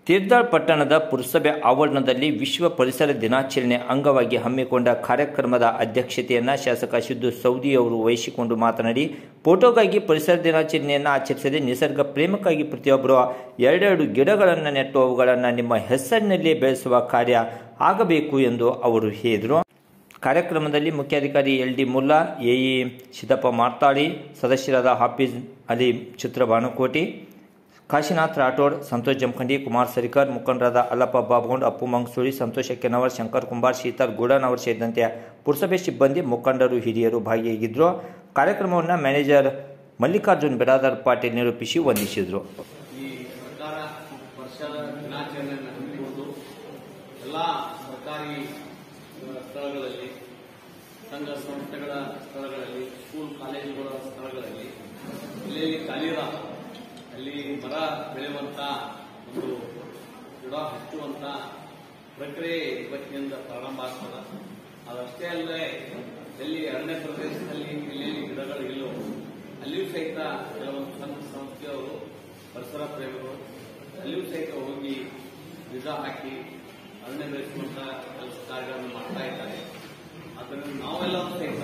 ತೀರ್ಥಾಳ್ ಪಟ್ಟಣದ ಪುರಸಭೆ ಆವರಣದಲ್ಲಿ ವಿಶ್ವ ಪರಿಸರ ದಿನಾಚರಣೆ ಅಂಗವಾಗಿ ಹಮ್ಮಿಕೊಂಡ ಕಾರ್ಯಕ್ರಮದ ಅಧ್ಯಕ್ಷತೆಯನ್ನು ಶಾಸಕ ಸಿದ್ದು ಸೌದಿ ಅವರು ವಹಿಸಿಕೊಂಡು ಮಾತನಾಡಿ ಫೋಟೋಗಾಗಿ ಪರಿಸರ ದಿನಾಚರಣೆಯನ್ನು ಆಚರಿಸದೆ ನಿಸರ್ಗ ಪ್ರೇಮಕ್ಕಾಗಿ ಪ್ರತಿಯೊಬ್ಬರು ಎರಡೆರಡು ಗಿಡಗಳನ್ನು ನೆಟ್ಟು ಅವುಗಳನ್ನು ನಿಮ್ಮ ಹೆಸರಿನಲ್ಲಿ ಬೆಳೆಸುವ ಕಾರ್ಯ ಆಗಬೇಕು ಎಂದು ಅವರು ಹೇಳಿದರು ಕಾರ್ಯಕ್ರಮದಲ್ಲಿ ಮುಖ್ಯಾಧಿಕಾರಿ L D Mulla AE Siddappa Marthali ಸದಸ್ಯರಾದ ಹಾಫೀಜ್ ಅಲಿ ಚಿತ್ರ ಬಾನುಕೋಟಿ ಕಾಶಿನಾಥ್ ರಾಠೋಡ್ ಸಂತೋಷ್ ಜಮಖಂಡಿ ಕುಮಾರ್ ಸರಿಕರ್ ಮುಖಂಡರಾದ ಅಲ್ಲಪ್ಪ ಬಾಬಗೊಂಡ್ ಅಪ್ಪು ಮಂಗಸೂರಿ ಸಂತೋಷ್ ಕೆನವರ್ ಶಂಕರ್ ಕುಂಬಾರ್ ಶೀತಲ್ ಗೂಡನ್ ಅವರು ಸೇರಿದಂತೆ ಪುರಸಭೆ ಸಿಬ್ಬಂದಿ ಮುಖಂಡರು ಹಿರಿಯರು ಭಾಗಿಯಾಗಿದ್ದರು ಕಾರ್ಯಕ್ರಮವನ್ನು ಮ್ಯಾನೇಜರ್ ಮಲ್ಲಿಕಾರ್ಜುನ್ ಬಿರಾದರ್ ಪಾಟೀಲ್ ನಿರೂಪಿಸಿ ವಂದಿಸಿದರು ಈ ಸರ್ಕಾರ ವರ್ಷದ ದಿನಾಚರಣೆಯನ್ನು ಹಮ್ಮಿಕೊಂಡು ಎಲ್ಲ ಸರ್ಕಾರಿ ಅಹ್, ಸ್ಥಳಗಳಲ್ಲಿ ಸಂಘ ಸಂಸ್ಥೆಗಳ ಸ್ಥಳಗಳಲ್ಲಿ ಸ್ಕೂಲ್ ಕಾಲೇಜುಗಳ ಸ್ಥಳಗಳಲ್ಲಿ ಎಲ್ಲೆಲ್ಲಿ ಖಾಲಿರ ಅಲ್ಲಿ ಮರ ಬೆಳೆಯುವಂತ ಒಂದು ಗಿಡ ಹಚ್ಚುವಂತ ಪ್ರಕ್ರಿಯೆ ಇವತ್ತಿನಿಂದ ಪ್ರಾರಂಭ ಆಗ್ತದ ಅದಷ್ಟೇ ಅಲ್ಲದೆ ಎಲ್ಲಿ ಅರಣ್ಯ ಪ್ರದೇಶದಲ್ಲಿ ಎಲ್ಲೆಲ್ಲಿ ಗಿಡಗಳು ಇಲ್ಲೋ ಅಲ್ಲಿಯೂ ಸಹಿತ ಕೆಲವೊಂದು ಸಂಘ ಸಂಸ್ಥೆಯವರು ಪರಿಸರ ಪ್ರೇಮಿಗಳು ಅಲ್ಲಿಯೂ ಸಹಿತ ಹೋಗಿ ಬೀಜ ಹಾಕಿ ಅರಣ್ಯ ಬೆಳೆಸುವಂತ ಕೆಲಸ ಕಾರ್ಯಗಳನ್ನು ಮಾಡ್ತಾ ಇದ್ದಾರೆ ಅದನ್ನು ನಾವೆಲ್ಲರೂ ಸಹಿತ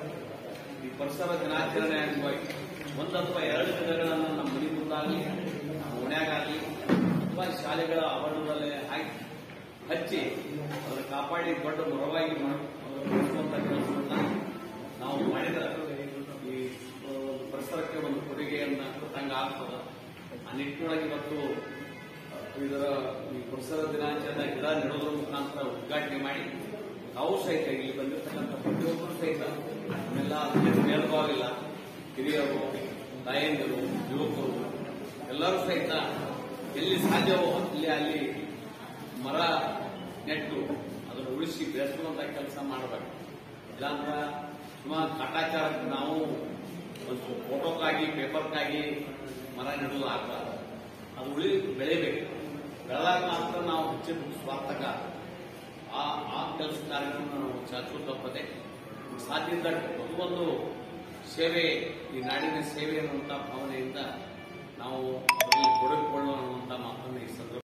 ಈ ಪರಿಸರ ದಿನಾಚರಣೆ ಅಂಗವಾಗಿ ಒಂದು ಅಥವಾ ಎರಡು ಗಿಡಗಳನ್ನು ನಮ್ಮ ಮನೆ ಮುಂದಾಗಲಿ ನಮ್ಮ ಓಣ್ಯಾಗಲಿ ಅಥವಾ ಶಾಲೆಗಳ ಆವರಣದಲ್ಲಿ ಹಾಕಿ ಹಚ್ಚಿ ಅದನ್ನು ಕಾಪಾಡಿ ದೊಡ್ಡ ಮರವಾಗಿ ಮಾಡ್- ಬೆಳೆಸುವಂತ ಕೆಲಸವನ್ನ ನಾವು ಮಾಡಿದರೆ ಈ ಆ, ಪರಿಸರಕ್ಕೆ ಒಂದು ಕೊಡುಗೆಯನ್ನ ಕೊಟ್ಟಂಗ ಆಗ್ತದ ಆ ನಿಟ್ಟಿನೊಳಗೆ ಇವತ್ತು ಆ, ಇದರ ಈ ಪರಿಸರ ದಿನಾಚರಣೆ ಗಿಡ ನೆಡೋದ್ರ ಮುಖಾಂತರ ಉದ್ಘಾಟನೆ ಮಾಡಿ ನಾವು ಸಹಿತ ಇಲ್ಲಿ ಬಂದಿರತಕ್ಕಂಥ ಪ್ರತಿಯೊಬ್ಬರು ಸಹಿತ ನಮ್ಮೆಲ್ಲ ಭೇದಭಾವಿಲ್ಲ ಹಿರಿಯರು ತಾಯಂದಿರು ಯುವಕರು ಎಲ್ಲರೂ ಸಹಿತ ಎಲ್ಲಿ ಸಾಧ್ಯವೋ ಅಲ್ಲಿ ಅಲ್ಲಿ ಮರ ನೆಟ್ಟು ಅದನ್ನು ಉಳಿಸಿ ಬೆಳೆಸುವಂತ ಕೆಲಸ ಮಾಡಬೇಕು ಇಲ್ಲಾಂದ್ರ ಸುಮಾರು ಕಾಟಾಚಾರಕ್ಕೆ ನಾವು ಒಂದು ಫೋಟೋಕ್ಕಾಗಿ ಪೇಪರ್ಕ್ಕಾಗಿ ಮರ ನೆಡೋದು ಆಗಬಾರ್ದು ಅದು ಉಳಿ ಬೆಳೆಯಬೇಕು ಬೆಳೆದಾಗ ಮಾತ್ರ ನಾವು ಹೆಚ್ಚಿನ ಸ್ವಾರ್ಥಕ ಆ ಆ ಕೆಲಸ ಕಾರ್ಯವನ್ನು ನಾವು ಚಾಚು ತಪ್ಪದೆ ಸಾಧ್ಯದ ಒಂದು ಸೇವೆ ಈ ನಾಡಿನ ಸೇವೆ ಅನ್ನುವಂಥ ಭಾವನೆಯಿಂದ ನಾವು ಅದರಲ್ಲಿ ತೊಡಗಿಕೊಳ್ಳುವ ಅನ್ನುವಂಥ ಮಾತನ್ನು ಈ ಸಂದರ್ಭ